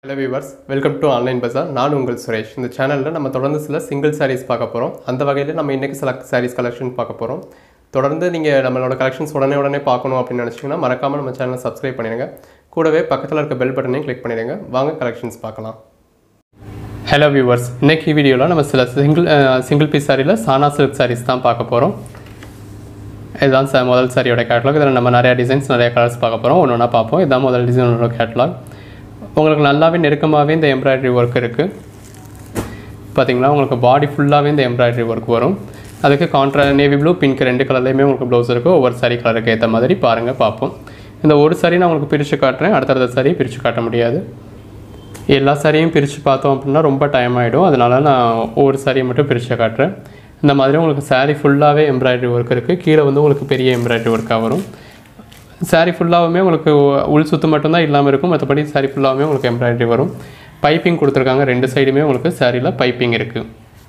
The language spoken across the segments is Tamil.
hello viewers welcome to online Bazaar நான் உங்கள் சுரேஷ் இந்த சேனலில் நம்ம தொடர்ந்து சில சிங்கிள் சாரீஸ் பார்க்க போகிறோம் அந்த வகையில் நம்ம இன்றைக்கி சில சாரீஸ் கலெக்ஷன் பார்க்க போகிறோம் தொடர்ந்து நீங்கள் நம்மளோட கலெக்ஷன்ஸ் உடனே உடனே பார்க்கணும் அப்படின்னு நினச்சிங்கன்னா மறக்காமல் நம்ம சேனலை சப்ஸ்கிரைப் பண்ணிடுங்க கூடவே பக்கத்தில் இருக்க பெல் பட்டனையும் கிளிக் பண்ணிடுங்க வாங்க கலெக்ஷன்ஸ் பார்க்கலாம் ஹலோ வியூவர்ஸ் இன்னைக்கு வீடியோவில் நம்ம சில சிங்கிள் சிங்கிள் பீஸ் சாரியில் சானா சில்க் சாரீஸ் தான் பார்க்க போகிறோம் இதுதான் சார் முதல் சாரியோட கேட்லாக் இதில் நம்ம நிறையா டிசைன்ஸ் நிறைய கலர்ஸ் பார்க்க போகிறோம் ஒன்று ஒன்றா பார்ப்போம் இதுதான் முதல் டிசைனோட கேட்லாக் உங்களுக்கு நல்லாவே நெருக்கமாகவே இந்த எம்ப்ராய்டரி ஒர்க் இருக்குது பார்த்தீங்களா உங்களுக்கு பாடி ஃபுல்லாகவே இந்த எம்ப்ராய்டரி ஒர்க் வரும் அதுக்கு கான்ட்ரா நேவி ப்ளூ பிங்க் ரெண்டு கலர்லேயுமே உங்களுக்கு ப்ளவுஸ் இருக்குது ஒவ்வொரு சாரி கலருக்கு ஏற்ற மாதிரி பாருங்கள் பார்ப்போம் இந்த ஒரு சாரி நான் உங்களுக்கு பிரித்து காட்டுறேன் அடுத்தடுத்த சாரி பிரித்து காட்ட முடியாது எல்லா சாரியும் பிரித்து பார்த்தோம் அப்படின்னா ரொம்ப டைம் ஆகிடும் அதனால நான் ஒவ்வொரு சாரியை மட்டும் பிரித்து காட்டுறேன் இந்த மாதிரி உங்களுக்கு சாரீ ஃபுல்லாகவே எம்ப்ராய்டரி ஒர்க் இருக்குது கீழே வந்து உங்களுக்கு பெரிய எம்ப்ராய்டரி ஒர்க்காக வரும் சாரீ ஃபுல்லாகவுமே உங்களுக்கு உள் சுத்து மட்டும்தான் இல்லாமல் இருக்கும் மற்றபடி சாரீ ஃபுல்லாகவுமே உங்களுக்கு எம்ப்ராய்டரி வரும் பைப்பிங் கொடுத்துருக்காங்க ரெண்டு சைடுமே உங்களுக்கு சாரியில் பைப்பிங் இருக்குது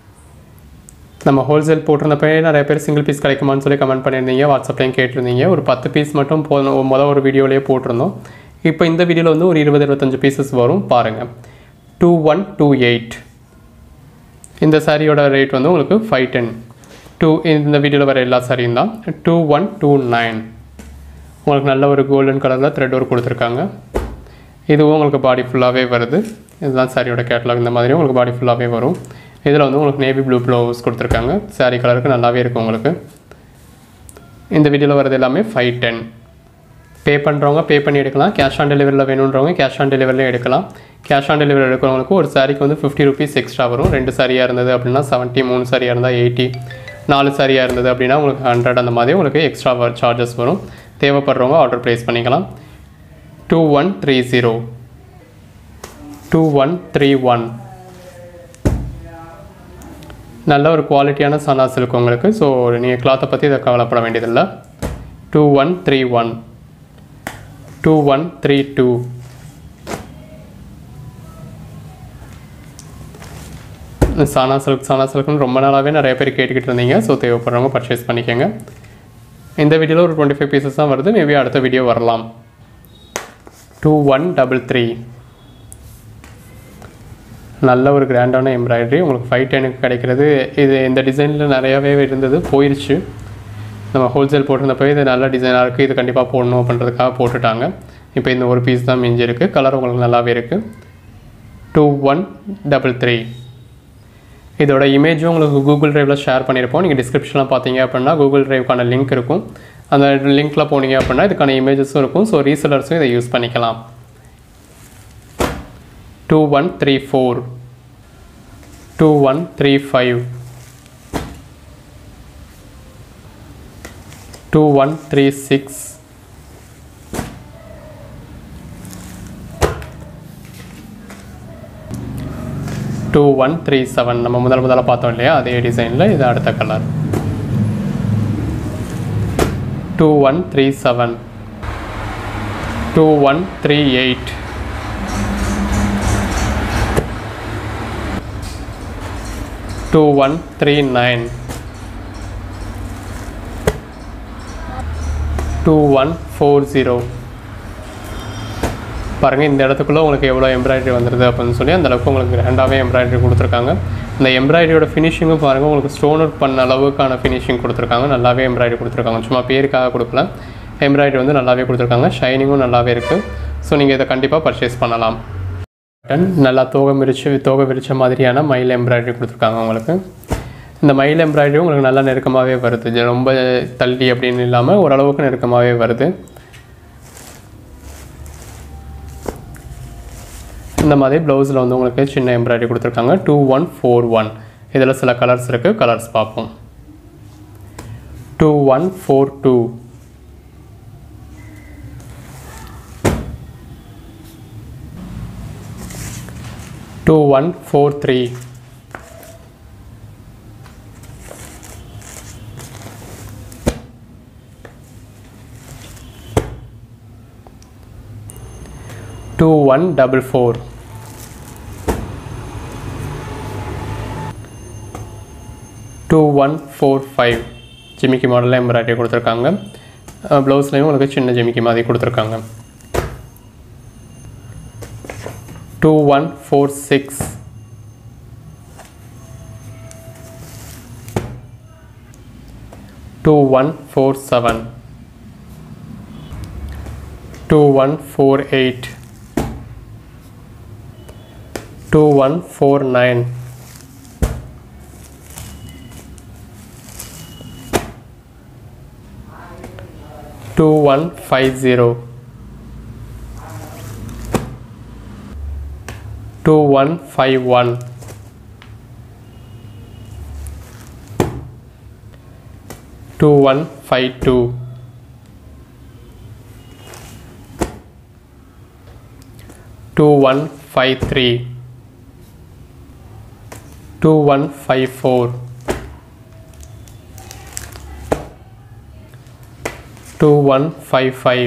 நம்ம ஹோல்சேல் போட்டிருந்தப்போ நிறைய பேர் சிங்கிள் பீஸ் கிடைக்குமான்னு சொல்லி கமெண்ட் பண்ணியிருந்தீங்க வாட்ஸ்அப்லையும் கேட்டிருந்தீங்க ஒரு பத்து பீஸ் மட்டும் போ மொதல் ஒரு வீடியோலேயே போட்டிருந்தோம் இப்போ இந்த வீடியோவில் வந்து ஒரு இருபது இருபத்தஞ்சு பீசஸ் வரும் பாருங்கள் டூ ஒன் டூ எயிட் இந்த சாரியோட ரேட் வந்து உங்களுக்கு ஃபைவ் டென் டூ இந்த வீடியோவில் வர எல்லா சாரியும் தான் டூ ஒன் டூ நைன் உங்களுக்கு நல்ல ஒரு கோல்டன் கலரில் த்ரெட் ஒர்க் கொடுத்துருக்காங்க இதுவும் உங்களுக்கு பாடி ஃபுல்லாகவே வருது இதுதான் சாரியோட கேட்லாக் இந்த மாதிரி உங்களுக்கு பாடி ஃபுல்லாகவே வரும் இதில் வந்து உங்களுக்கு நேவி ப்ளூ ப்ளவுஸ் கொடுத்துருக்காங்க சாரி கலருக்கு நல்லாவே இருக்கும் உங்களுக்கு இந்த வீடியோவில் வரது எல்லாமே ஃபைவ் டென் பே பண்ணுறவங்க பே பண்ணி எடுக்கலாம் கேஷ் ஆன் டெலிவரியில் வேணுன்றவங்க கேஷ் ஆன் டெலிவரியில் எடுக்கலாம் கேஷ் ஆன் டெலிவரி எடுக்கிறவங்களுக்கு ஒரு சாரிக்கு வந்து ஃபிஃப்டி ருபீஸ் எக்ஸ்ட்ரா வரும் ரெண்டு சாரியாக இருந்தது அப்படின்னா செவன்ட்டி மூணு சாரியாக இருந்தால் எயிட்டி நாலு சாரியாக இருந்தது அப்படின்னா உங்களுக்கு ஹண்ட்ரட் அந்த மாதிரி உங்களுக்கு எக்ஸ்ட்ரா சார்ஜஸ் வரும் தேவைப்படுறவங்க ஆர்டர் ப்ளேஸ் பண்ணிக்கலாம் two one three zero two one three one நல்ல ஒரு குவாலிட்டியான சனாஸ் இருக்கும் உங்களுக்கு ஸோ நீங்கள் கிளாத்தை பற்றி இதை கவலைப்பட வேண்டியதில்லை two one three one two one three two Sana silk Sana சில்க்னு ரொம்ப நாளாகவே நிறைய பேர் கேட்டுக்கிட்டு இருந்தீங்க ஸோ தேவைப்படுறவங்க பர்ச்சேஸ் பண்ணிக்கோங்க இந்த வீடியோவில் ஒரு டுவெண்ட்டி ஃபைவ் பீசஸ் தான் வருது மேபி அடுத்த வீடியோ வரலாம் டூ ஒன் டபுள் த்ரீ நல்ல ஒரு கிராண்டான எம்ப்ராய்டரி உங்களுக்கு ஃபைவ் டெனுக்கு கிடைக்கிறது இது இந்த டிசைனில் நிறையாவே இருந்தது போயிடுச்சு நம்ம ஹோல்சேல் போட்டிருந்தப்போ இது நல்ல டிசைனாக இருக்குது இது கண்டிப்பாக போடணும் அப்படின்றதுக்காக போட்டுட்டாங்க இப்போ இந்த ஒரு பீஸ் தான் மிஞ்சி இருக்குது கலர் உங்களுக்கு நல்லாவே இருக்குது டூ ஒன் டபுள் த்ரீ இதோட இமேஜும் உங்களுக்கு கூகுள் ட்ரைவில் ஷேர் பண்ணியிருப்போம் நீங்கள் டிஸ்கிரிப்ஷனில் பார்த்தீங்க அப்படின்னா கூகுள் ட்ரைவ்க்கான லிங்க் இருக்கும் அந்த லிங்க்கில் போனீங்க அப்படின்னா இதுக்கான இமேஜஸும் இருக்கும் ஸோ ரீசெலர்ஸும் இதை யூஸ் பண்ணிக்கலாம் two one three four two one three five two one three six two one three seven நம்ம முதல் முதல்ல பார்த்தோம் இல்லையா அதே டிசைனில் இது அடுத்த colour two one three seven two one three eight two one three nine two one four zero பாருங்கள் இந்த இடத்துக்குள்ளே உங்களுக்கு எவ்வளோ எம்ப்ராய்டரி வந்துடுது அப்படின்னு சொல்லி அந்த அளவுக்கு உங்களுக்கு கிராண்டாகவே எம்ப்ராய்டரி கொடுத்துருக்காங்க இந்த எம்ப்ராய்டரியோட ஃபினிஷிங்கும் பாருங்கள் உங்களுக்கு ஸ்டோன் ஒர்க் பண்ண அளவுக்கான ஃபினிஷிங் கொடுத்துருக்காங்க நல்லாவே எம்ப்ராய்டரி கொடுத்துருக்காங்க சும்மா பேருக்காக கொடுக்கல எம்ப்ராய்டரி வந்து நல்லாவே கொடுத்துருக்காங்க ஷைனிங்கும் நல்லாவே இருக்குது ஸோ நீங்கள் இதை கண்டிப்பாக பர்ச்சேஸ் பண்ணலாம் பட்டன் நல்லா தோகை விரிச்சு தோகை விரிச்ச மாதிரியான மயில் எம்ப்ராய்டரி கொடுத்துருக்காங்க உங்களுக்கு இந்த மயில் எம்ப்ராய்டரி உங்களுக்கு நல்லா நெருக்கமாகவே வருது இது ரொம்ப தள்ளி அப்படின்னு இல்லாமல் ஓரளவுக்கு நெருக்கமாகவே வருது இந்த மாதிரி ப்ளவுஸில் வந்து உங்களுக்கு சின்ன எம்ப்ராய்டரி கொடுத்துருக்காங்க டூ ஒன் ஃபோர் ஒன் இதில் சில கலர்ஸ் இருக்குது கலர்ஸ் பார்ப்போம் two one four two two one four three two one double four two one four five ஜிமிக்கி மாடலில் எம்ப்ராய்டரி கொடுத்துருக்காங்க ப்ளவுஸ்லேயும் உங்களுக்கு சின்ன ஜிமிக்கி மாதிரி கொடுத்துருக்காங்க two one four six two one four seven two one four eight two one four nine two one five zero two one five one two one five two two one five three two one five four two one five five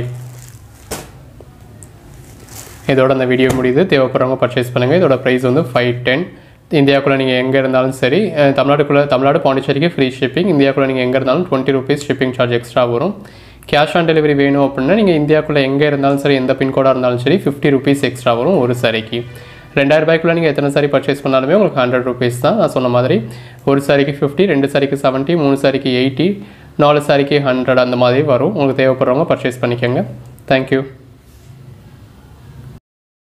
இதோட அந்த வீடியோ முடியுது தேவைப்படுறவங்க பர்ச்சேஸ் பண்ணுங்கள் இதோட ப்ரைஸ் வந்து ஃபைவ் டென் இந்தியாவுக்குள்ளே நீங்கள் எங்கே இருந்தாலும் சரி அஹ், தமிழ்நாட்டுக்குள்ளே தமிழ்நாடு பாண்டிச்சேரிக்கு ஃப்ரீ ஷிப்பிங் இந்தியாவுக்குள்ளே நீங்கள் எங்கே இருந்தாலும் twenty rupees shipping charge extra வரும் கேஷ் ஆன் டெலிவரி வேணும் அப்படின்னா நீங்கள் இந்தியாவுக்குள்ளே எங்கே இருந்தாலும் சரி எந்த பின்கோடாக இருந்தாலும் சரி ஃபிஃப்டி ருபீஸ் எக்ஸ்ட்ரா வரும் ஒரு சாரிக்கு ரெண்டாயிரம் ரூபாய்க்குள்ளே நீங்கள் எத்தனை சாரி பர்ச்சேஸ் பண்ணாலுமே உங்களுக்கு ஹண்ட்ரட் ருபீஸ் தான் நான் சொன்ன மாதிரி ஒரு சாரிக்கு ஃபிஃப்டி ரெண்டு சாரிக்கு செவன்ட்டி மூணு சாரிக்கு எயிட்டி நாலு சாரிக்கு ஹண்ட்ரட் அந்த மாதிரி வரும் உங்களுக்கு தேவைப்படுறவங்க பர்ச்சேஸ் பண்ணிக்கோங்க தேங்க்யூ